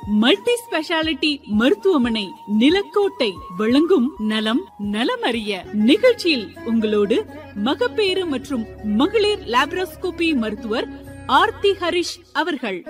multi speciality மருத்துவமனை நிலக்கோட்டை வழங்கும் நலம் நலமறிய நிகழ்ச்சியில் உங்களோடு மகப்பேறு மற்றும் மகளிர் லாப்ரோஸ்கோபி மருத்துவர் ஆர்த்தி ஹரிஷ் அவர்கள்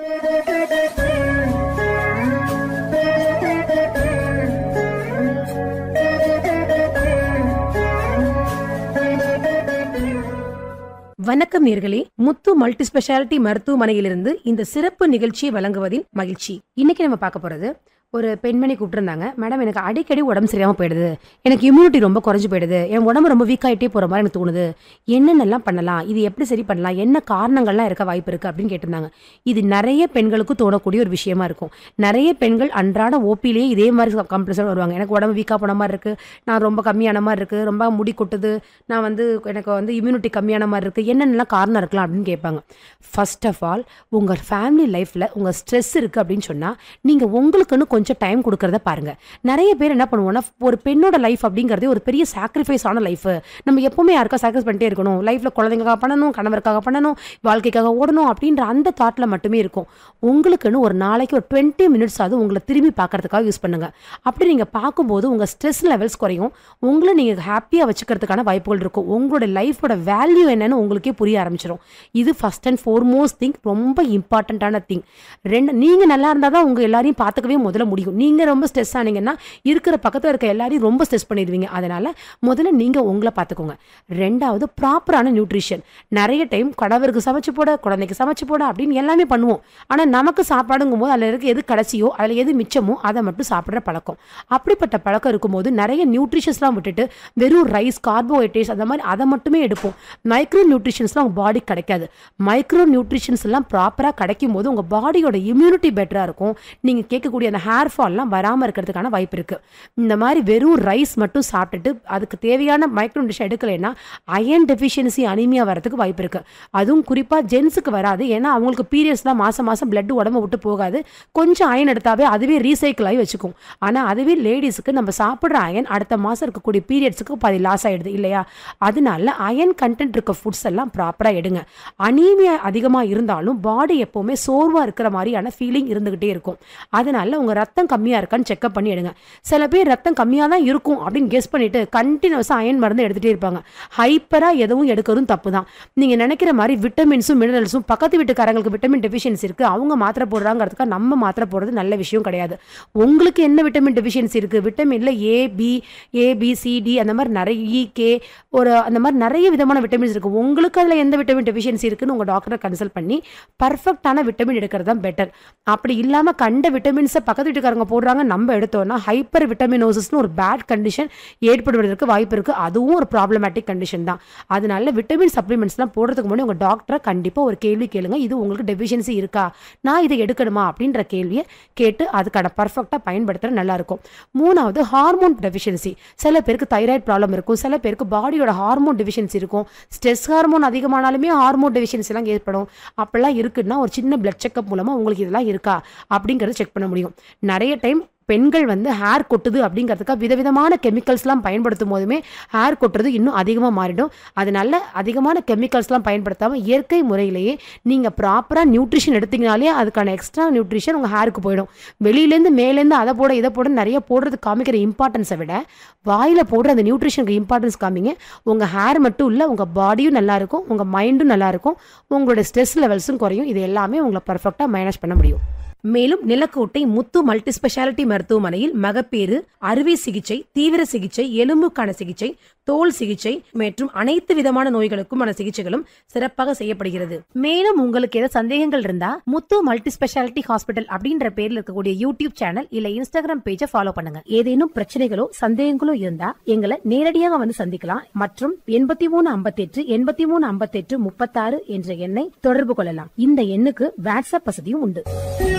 வணக்கம் நேர்களே முத்து மல்டி ஸ்பெஷாலிட்டி மருத்துவமனையிலிருந்து இந்த சிறப்பு நிகழ்ச்சியை வழங்குவதில் மகிழ்ச்சி இன்னைக்கு நம்ம பார்க்க போறது ஒரு பெண்மணி கூப்பிட்டுருந்தாங்க மேடம் எனக்கு அடிக்கடி உடம்பு சரியாம போயிடுது எனக்கு இம்யூனிட்டி ரொம்ப குறைஞ்சு போயிடுது என் உடம்பு ரொம்ப வீக் ஆகிட்டே போற மாதிரி எனக்கு தோணுது என்னென்னலாம் பண்ணலாம் இது எப்படி சரி பண்ணலாம் என்ன காரணங்கள்லாம் இருக்க வாய்ப்பு இருக்கு அப்படின்னு கேட்டிருந்தாங்க இது நிறைய பெண்களுக்கு தோணக்கூடிய ஒரு விஷயமா இருக்கும் நிறைய பெண்கள் அன்றாட ஓபிலேயே இதே மாதிரி கம்ப்ளீஸாக வருவாங்க எனக்கு உடம்பு வீக்காக போன மாதிரி இருக்கு நான் ரொம்ப கம்மியான மாதிரி இருக்கு ரொம்ப முடி கொட்டுது நான் வந்து எனக்கு வந்து இம்யூனிட்டி கம்மியான மாதிரி இருக்கு என்னென்னலாம் காரணம் இருக்கலாம் அப்படின்னு கேட்பாங்க ஃபர்ஸ்ட் ஆஃப் ஆல் உங்கள் ஃபேமிலி லைஃப்பில் உங்கள் ஸ்ட்ரெஸ் இருக்குது அப்படின்னு சொன்னால் நீங்கள் உங்களுக்குன்னு கொஞ்சம் டைம் கொடுக்கறத பாருங்க நிறைய பேர் என்ன பண்ணுவோம்னா ஒரு பெண்ணோட லைஃப் அப்படிங்கிறதே ஒரு பெரிய சாக்ரிஃபைஸ் ஆன லைஃப் நம்ம எப்பவுமே யாருக்கா சாக்ரிஃபைஸ் பண்ணிட்டே இருக்கணும் லைஃப்பில் குழந்தைங்களுக்காக பண்ணணும் கணவருக்காக பண்ணணும் வாழ்க்கைக்காக ஓடணும் அப்படின்ற அந்த தாட்டில் மட்டுமே இருக்கும் உங்களுக்குன்னு ஒரு நாளைக்கு ஒரு டுவெண்ட்டி மினிட்ஸ் ஆகுது உங்களை திரும்பி பார்க்கறதுக்காக யூஸ் பண்ணுங்க அப்படி நீங்கள் பார்க்கும்போது உங்கள் ஸ்ட்ரெஸ் லெவல்ஸ் குறையும் உங்களை நீங்கள் ஹாப்பியாக வச்சுக்கிறதுக்கான வாய்ப்புகள் இருக்கும் உங்களோட லைஃபோட வேல்யூ என்னன்னு உங்களுக்கே புரிய ஆரம்பிச்சிடும் இது ஃபர்ஸ்ட் அண்ட் ஃபோர்மோஸ்ட் திங் ரொம்ப இம்பார்ட்டண்ட்டான திங் ரெண்டு நீங்கள் நல்லா இருந்தால் தான் உங்கள் எல்லாரையும் பார்த்துக்கவே முதல்ல முடியும் நீங்கள் ரொம்ப ஸ்ட்ரெஸ் ஆனீங்கன்னா இருக்கிற பக்கத்தில் இருக்க எல்லாரையும் ரொம்ப ஸ்ட்ரெஸ் பண்ணிடுவீங்க அதனால் முதல்ல நீங்கள் உங்களை பார்த்துக்கோங்க ரெண்டாவது ப்ராப்பரான நியூட்ரிஷன் நிறைய டைம் கணவருக்கு சமைச்சு போட குழந்தைக்கு சமைச்சு போட அப்படின்னு எல்லாமே பண்ணுவோம் ஆனால் நமக்கு சாப்பாடுங்கும் போது அதில் இருக்க எது கடைசியோ அதில் எது மிச்சமோ அதை மட்டும் சாப்பிட்ற பழக்கம் அப்படிப்பட்ட பழக்கம் இருக்கும்போது நிறைய நியூட்ரிஷன்ஸ்லாம் விட்டுட்டு வெறும் ரைஸ் கார்போஹைட்ரேட்ஸ் அந்த மாதிரி அதை மட்டுமே எடுப்போம் மைக்ரோ நியூட்ரிஷன்ஸ்லாம் உங்கள் பாடி கிடைக்காது மைக்ரோ நியூட்ரிஷன்ஸ் எல்லாம் ப்ராப்பராக கிடைக்கும் போது உங்கள் பாடியோட இம்யூனிட்டி பெட்டராக இருக்கும் நீங்கள் கேட்கக்கூடிய அந்த ஹேர் ஃபால்லாம் வராமல் இருக்கிறதுக்கான வாய்ப்பு இருக்குது இந்த மாதிரி வெறும் ரைஸ் மட்டும் சாப்பிட்டுட்டு அதுக்கு தேவையான மைக்ரோ நியூட்ரிஷன் எடுக்கலைன்னா அயன் டெஃபிஷியன்சி அனிமியா வரதுக்கு வாய்ப்பு இருக்குது அதுவும் குறிப்பாக ஜென்ஸுக்கு வராது ஏன்னா அவங்களுக்கு பீரியட்ஸ்லாம் மாதம் மாதம் பிளட் உடம்ப விட்டு போகாது கொஞ்சம் அயன் எடுத்தாவே அதுவே ரீசைக்கிள் ஆகி வச்சுக்கும் ஆனால் அதுவே லேடிஸுக்கு நம்ம சாப்பிட்ற அயன் அடுத்த மாதம் இருக்கக்கூடிய பீரியட்ஸுக்கு பாதி லாஸ் ஆகிடுது இல்லையா அதனால அயன் கண்டென்ட் இருக்க ஃபுட்ஸ் எல்லாம் ப்ராப்பராக எடுங்க அனீமியா அதிகமாக இருந்தாலும் பாடி எப்போவுமே சோர்வாக இருக்கிற மாதிரியான ஃபீலிங் இருந்துகிட்டே இருக்கும் அதனால உங்கள் ரத்தம் கம்மியாக இருக்கான்னு செக்அப் பண்ணி எடுங்க சில பேர் ரத்தம் கம்மியாக தான் இருக்கும் அப்படின்னு கெஸ் பண்ணிட்டு கண்டினியூஸாக அயன் மருந்து எடுத்துகிட்டே இருப்பாங்க ஹைப்பராக எதுவும் எடுக்கிறதும் தப்பு தான் நீங்கள் நினைக்கிற மாதிரி விட்டமின்ஸும் மினரல்ஸும் பக்கத்து வீட்டுக்காரங்களுக்கு விட்டமின் டெஃபிஷியன்சி இருக்குது அவங்க மாத்திரை போடுறாங்கிறதுக்காக நம்ம மாத்திரை போடுறது நல்ல விஷயம் கிடையாது உங்களுக்கு என்ன விட்டமின் டெஃபிஷியன்சி இருக்குது விட்டமின்ல A B A B C D அந்த மாதிரி நிறைய இ கே ஒரு அந்த மாதிரி நிறைய விதமான விட்டமின்ஸ் இருக்குது உங்களுக்கு அதில் எந்த விட்டமின் டெஃபிஷியன்சி இருக்குன்னு உங்கள் டாக்டரை கன்சல்ட் பண்ணி பர்ஃபெக்டான விட்டமின் எடுக்கிறது தான் பெட்டர் அப்படி இல்லாமல் கண்ட விட்டமின்ஸை பக்கத்து வீட்டுக்காரங்க போடுறாங்க நம்ம எடுத்தோம்னா ஹைப்பர் விட்டமினோசிஸ்னு ஒரு பேட் கண்டிஷன் ஏற்படுவதற்கு வாய்ப்பு இருக்குது அதுவும் ஒரு ப்ராப்ளமேட்டிக் கண்டிஷன் தான் அதனால விட்டமின் சப்ளிமெண்ட்ஸ்லாம் போடுறதுக்கு முன்னாடி உங்கள் டாக்டரை கண்டிப்பாக ஒரு கேள்வி கேளுங்க இது உங்களுக்கு டெஃபிஷியன்சி இருக்கா நான் இதை எடுக்கணுமா அப்படின்ற கேள்வியை கேட்டு அதுக்கான பர்ஃபெக்டாக பயன்படுத்துகிற நல்லா இருக்கும் மூணாவது ஹார்மோன் டெஃபிஷியன்சி சில பேருக்கு தைராய்டு ப்ராப்ளம் இருக்கும் சில பேருக்கு பாடியோட ஹார்மோன் டெஃபிஷியன்சி இருக்கும் ஸ்ட்ரெஸ் ஹார்மோன் அதிகமானாலுமே ஹார்மோன் டெஃபிஷியன்சி எல்லாம் ஏற்படும் அப்படிலாம் இருக்குன்னா ஒரு சின்ன பிளட் செக்அப் மூலமாக உங்களுக்கு இதெல்லாம் இருக்கா அப்படிங்கிறத செக் பண்ண முடியும் நிறைய டைம் பெண்கள் வந்து ஹேர் கொட்டுது அப்படிங்கிறதுக்காக விதவிதமான கெமிக்கல்ஸ்லாம் பயன்படுத்தும் போதுமே ஹேர் கொட்டுறது இன்னும் அதிகமாக மாறிடும் அதனால அதிகமான கெமிக்கல்ஸ்லாம் பயன்படுத்தாமல் இயற்கை முறையிலேயே நீங்கள் ப்ராப்பராக நியூட்ரிஷன் எடுத்தீங்கனாலே அதுக்கான எக்ஸ்ட்ரா நியூட்ரிஷன் உங்கள் ஹேருக்கு போயிடும் வெளியிலேருந்து மேலேருந்து அதை போட இதை போட நிறைய போடுறது காமிக்கிற இம்பார்ட்டன்ஸை விட வாயில் போடுற அந்த நியூட்ரிஷனுக்கு இம்பார்ட்டன்ஸ் காமிங்க உங்கள் ஹேர் மட்டும் இல்லை உங்கள் பாடியும் நல்லாயிருக்கும் உங்கள் மைண்டும் நல்லாயிருக்கும் உங்களோட ஸ்ட்ரெஸ் லெவல்ஸும் குறையும் இது எல்லாமே உங்களை பர்ஃபெக்டாக மேனேஜ் பண்ண முடியும் மேலும் நிலக்கோட்டை முத்து மல்டி ஸ்பெஷாலிட்டி மருத்துவமனையில் மகப்பேறு அறுவை சிகிச்சை தீவிர சிகிச்சை எலும்புக்கான சிகிச்சை தோல் சிகிச்சை மற்றும் அனைத்து விதமான நோய்களுக்குமான சிகிச்சைகளும் சிறப்பாக செய்யப்படுகிறது மேலும் உங்களுக்கு ஏதாவது சந்தேகங்கள் இருந்தா முத்து மல்டி ஸ்பெஷாலிட்டி ஹாஸ்பிட்டல் அப்படின்ற பேர்ல இருக்கக்கூடிய யூடியூப் சேனல் இல்ல இன்ஸ்டாகிராம் பேஜை ஃபாலோ பண்ணுங்க ஏதேனும் பிரச்சனைகளோ சந்தேகங்களோ இருந்தா எங்களை நேரடியாக வந்து சந்திக்கலாம் மற்றும் எண்பத்தி மூணு ஐம்பத்தி எட்டு எண்பத்தி மூணு ஐம்பத்தி எட்டு முப்பத்தாறு என்ற எண்ணை தொடர்பு கொள்ளலாம் இந்த எண்ணுக்கு வாட்ஸ்அப் வசதியும் உண்டு